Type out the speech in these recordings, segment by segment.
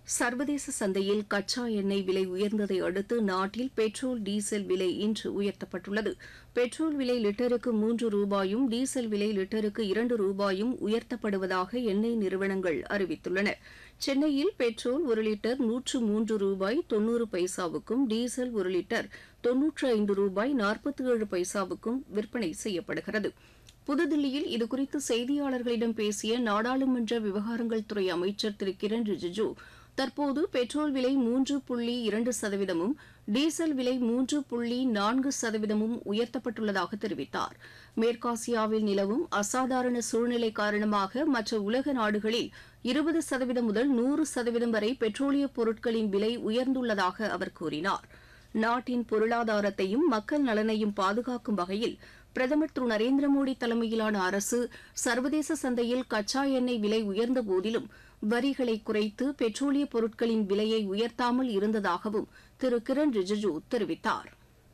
சர்வதேச சந்தையில் கச்சா எண்ணெய் விலை உயர்ந்ததை அடுத்து நாட்டில் பெட்ரோல் டீசல் விலை இன்று உயர்த்தப்பட்டுள்ளது பெட்ரோல் விலை லிட்டருக்கு மூன்று ரூபாயும் டீசல் விலை லிட்டருக்கு இரண்டு ரூபாயும் உயர்த்தப்படுவதாக எண்ணெய் நிறுவனங்கள் அறிவித்துள்ளன சென்னையில் பெட்ரோல் ஒரு லிட்டர் நூற்று மூன்று ரூபாய் தொன்னூறு பைசாவுக்கும் டீசல் ஒரு லிட்டர் தொன்னூற்று ஐந்து ரூபாய் நாற்பத்தி ஏழு பைசாவுக்கும் விற்பனை செய்யப்படுகிறது புதுதில்லியில் இதுகுறித்து செய்தியாளர்களிடம் பேசிய நாடாளுமன்ற விவகாரங்கள் துறை அமைச்சர் திரு கிரண் ரிஜிஜு தற்போது பெட்ரோல் விலை மூன்று புள்ளி இரண்டு சதவீதமும் டீசல் விலை மூன்று புள்ளி நான்கு சதவீதமும் உயர்த்தப்பட்டுள்ளதாக தெரிவித்தார் மேற்காசியாவில் நிலவும் அசாதாரண சூழ்நிலை காரணமாக மற்ற உலக நாடுகளில் இருபது சதவீதம் முதல் நூறு சதவீதம் வரை பெட்ரோலிய பொருட்களின் விலை உயர்ந்துள்ளதாக அவர் கூறினார் நாட்டின் பொருளாதாரத்தையும் மக்கள் நலனையும் பாதுகாக்கும் வகையில் பிரதமர் திரு நரேந்திர மோடி தலைமையிலான அரசு சர்வதேச சந்தையில் கச்சா எண்ணெய் விலை உயர்ந்த போதிலும் வரிகளை குறைத்து பெட்ரோலிய பொருட்களின் விலையை உயர்த்தாமல் இருந்ததாகவும் திரு கிரண் ரிஜிஜு தெரிவித்தார்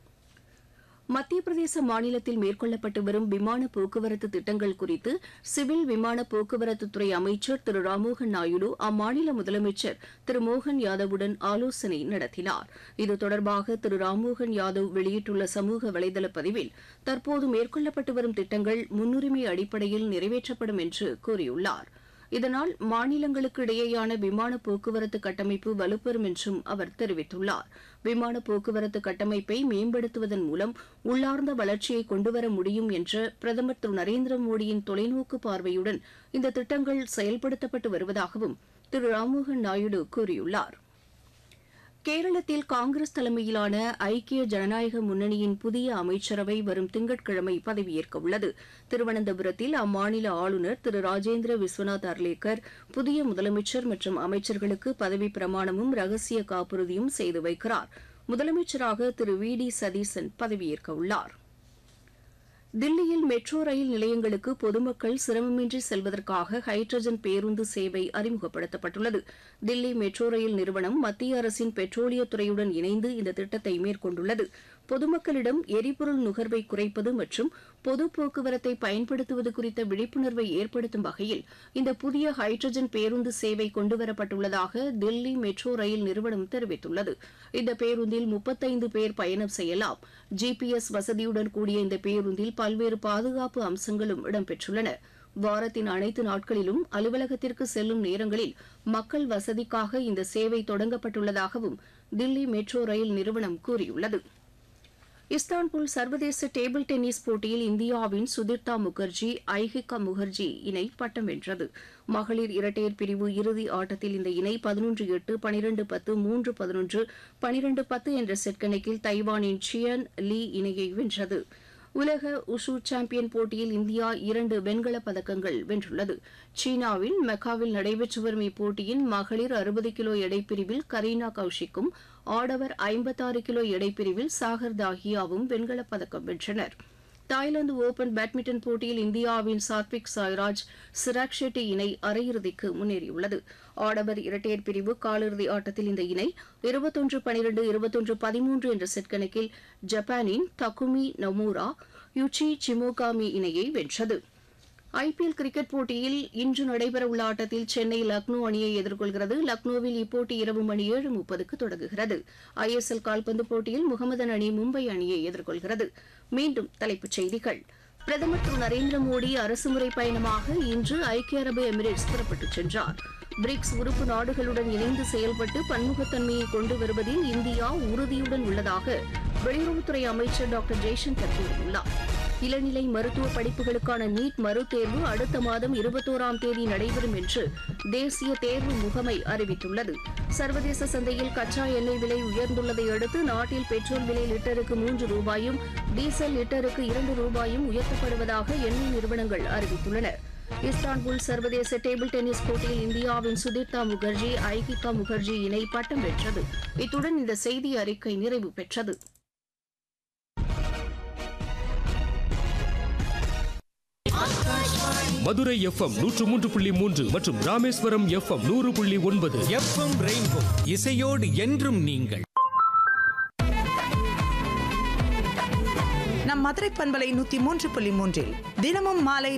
மத்திய பிரதேச மாநிலத்தில் மேற்கொள்ளப்பட்டு வரும் விமான போக்குவரத்து திட்டங்கள் குறித்து சிவில் விமான போக்குவரத்துத்துறை அமைச்சர் திரு ராம்மோகன் நாயுடு அம்மாநில முதலமைச்சர் திரு மோகன் யாதவுடன் ஆலோசனை நடத்தினார் இது தொடர்பாக திரு ராம்மோகன் யாதவ் வெளியிட்டுள்ள சமூக வலைதள பதிவில் தற்போது மேற்கொள்ளப்பட்டு வரும் திட்டங்கள் முன்னுரிமை அடிப்படையில் நிறைவேற்றப்படும் என்று கூறியுள்ளார் இதனால் மாநிலங்களுக்கு இடையேயான விமான போக்குவரத்து கட்டமைப்பு வலுப்பெறும் என்றும் அவர் தெரிவித்துள்ளார் விமான போக்குவரத்து கட்டமைப்பை மேம்படுத்துவதன் மூலம் உள்ளார்ந்த வளர்ச்சியை கொண்டுவர முடியும் என்ற பிரதமர் திரு நரேந்திர மோடியின் தொலைநோக்கு பார்வையுடன் இந்த திட்டங்கள் செயல்படுத்தப்பட்டு வருவதாகவும் திரு ராம்மோகன் நாயுடு கூறியுள்ளார் கேரளத்தில் காங்கிரஸ் தலைமையிலான ஐக்கிய ஜனநாயக முன்னணியின் புதிய அமைச்சரவை வரும் திங்கட்கிழமை பதவியேற்க உள்ளது திருவனந்தபுரத்தில் அம்மாநில ஆளுநர் திரு ராஜேந்திர விஸ்வநாத் அர்லேக்கர் புதிய முதலமைச்சர் மற்றும் அமைச்சர்களுக்கு பதவி பிரமாணமும் ரகசிய காப்புறுதியும் செய்து வைக்கிறார் முதலமைச்சராக திரு வி டி சதீசன் பதவியேற்க உள்ளார் தில்லியில் மெட்ரோ ரயில் நிலையங்களுக்கு பொதுமக்கள் சிரமமின்றி செல்வதற்காக ஹைட்ரஜன் பேருந்து சேவை அறிமுகப்படுத்தப்பட்டுள்ளது தில்லி மெட்ரோ ரயில் நிறுவனம் மத்திய அரசின் பெட்ரோலியத்துறையுடன் இணைந்து இந்த திட்டத்தை மேற்கொண்டுள்ளது பொதுமக்களிடம் எரிபொருள் நுகர்வை குறைப்பது மற்றும் பொது போக்குவரத்தை பயன்படுத்துவது குறித்த விழிப்புணர்வை ஏற்படுத்தும் வகையில் இந்த புதிய ஹைட்ரஜன் பேருந்து சேவை கொண்டுவரப்பட்டுள்ளதாக தில்லி மெட்ரோ ரயில் நிறுவனம் தெரிவித்துள்ளது இந்த பேருந்தில் முப்பத்தைந்து பேர் பயணம் செய்யலாம் ஜிபிஎஸ் வசதியுடன் கூடிய இந்த பேருந்தில் பல்வேறு பாதுகாப்பு அம்சங்களும் இடம்பெற்றுள்ளன வாரத்தின் அனைத்து நாட்களிலும் அலுவலகத்திற்கு செல்லும் நேரங்களில் மக்கள் வசதிக்காக இந்த சேவை தொடங்கப்பட்டுள்ளதாகவும் தில்லி மெட்ரோ ரயில் நிறுவனம் கூறியுள்ளது இஸ்தான்புல் சர்வதேச டேபிள் டென்னிஸ் போட்டியில் இந்தியாவின் சுதிர்தா முகர்ஜி ஐஹிகா முகர்ஜி இணை பட்டம் வென்றது மகளிர் இரட்டையர் பிரிவு இறுதி ஆட்டத்தில் இந்த இணை பதினொன்று எட்டு பனிரெண்டு பத்து மூன்று பதினொன்று பனிரெண்டு பத்து என்ற செட் கணக்கில் தைவானின் சியன் லீ இணையை வென்றது உலக உஷு சாம்பியன் போட்டியில் இந்தியா இரண்டு வெண்கலப் பதக்கங்கள் வென்றுள்ளது சீனாவின் மெக்காவில் நடைபெற்று வரும் இப்போட்டியின் மகளிர் அறுபது கிலோ எடைப்பிரிவில் கரீனா கௌஷிக்கும் ஆடவர் ஐம்பத்தாறு கிலோ எடைப்பிரிவில் சாகர் தாஹியாவும் வெண்கலப் பதக்கம் வென்றனர் தாய்லாந்து ஓபன் பேட்மிண்டன் போட்டியில் இந்தியாவின் சாத்விக் சாய்ராஜ் சிராக் ஷெட்டி இணை அரையிறுதிக்கு முன்னேறியுள்ளது ஆடவர் இரட்டையர் பிரிவு காலிறுதி ஆட்டத்தில் இந்த இணை இருபத்தொன்று பனிரெண்டு இருபத்தொன்று பதிமூன்று என்ற செட் கணக்கில் ஜப்பானின் தகுமி நமூரா யுச்சி சிமோகாமி இணையை வென்றது ஐபிஎல் கிரிக்கெட் போட்டியில் இன்று நடைபெறவுள்ள ஆட்டத்தில் சென்னை லக்னோ அணியை எதிர்கொள்கிறது லக்னோவில் இப்போட்டி இரவு மணி ஏழு முப்பதுக்கு தொடங்குகிறது ஐஎஸ்எல் கால்பந்து போட்டியில் முகமதன் அணி மும்பை அணியை எதிர்கொள்கிறது மீண்டும் தலைப்புச் செய்திகள் பிரதமர் திரு நரேந்திர மோடி அரசுமுறை பயணமாக இன்று ஐக்கிய அரபு எமிரேட்ஸ் புறப்பட்டுச் சென்றார் பிரிக்ஸ் உறுப்பு நாடுகளுடன் இணைந்து செயல்பட்டு பன்முகத்தன்மையை கொண்டு வருவதில் இந்தியா உறுதியுடன் உள்ளதாக வெளியுறவுத்துறை அமைச்சர் டாக்டர் ஜெய்சங்கர் கூறியுள்ளார் இளநிலை மருத்துவ படிப்புகளுக்கான நீட் மறுதேர்வு அடுத்த மாதம் இருபத்தோராம் தேதி நடைபெறும் என்று தேசிய தேர்வு முகமை அறிவித்துள்ளது சர்வதேச சந்தையில் கச்சா எண்ணெய் விலை உயர்ந்துள்ளதை அடுத்து நாட்டில் பெட்ரோல் விலை லிட்டருக்கு மூன்று ரூபாயும் டீசல் லிட்டருக்கு இரண்டு ரூபாயும் உயர்த்தப்படுவதாக எண்ணெய் நிறுவனங்கள் அறிவித்துள்ளன இஸ்தான்புல் சர்வதேச டேபிள் டென்னிஸ் போட்டியில் இந்தியாவின் சுதீர்தா முகர்ஜி ஐகிகா முகர்ஜி இணை பட்டம் வென்றது இத்துடன் இந்த செய்தி அறிக்கை நிறைவு பெற்றது மதுரை எஃப்எம் நூற்று மூன்று புள்ளி மூன்று மற்றும் ராமேஸ்வரம் எஃப்எம் நூறு புள்ளி ஒன்பது எஃப்எம் ரெயின்போ இசையோடு என்றும் நீங்கள் நம் மதுரை பண்பலை நூத்தி மூன்று புள்ளி மூன்றில் தினமும் மாலை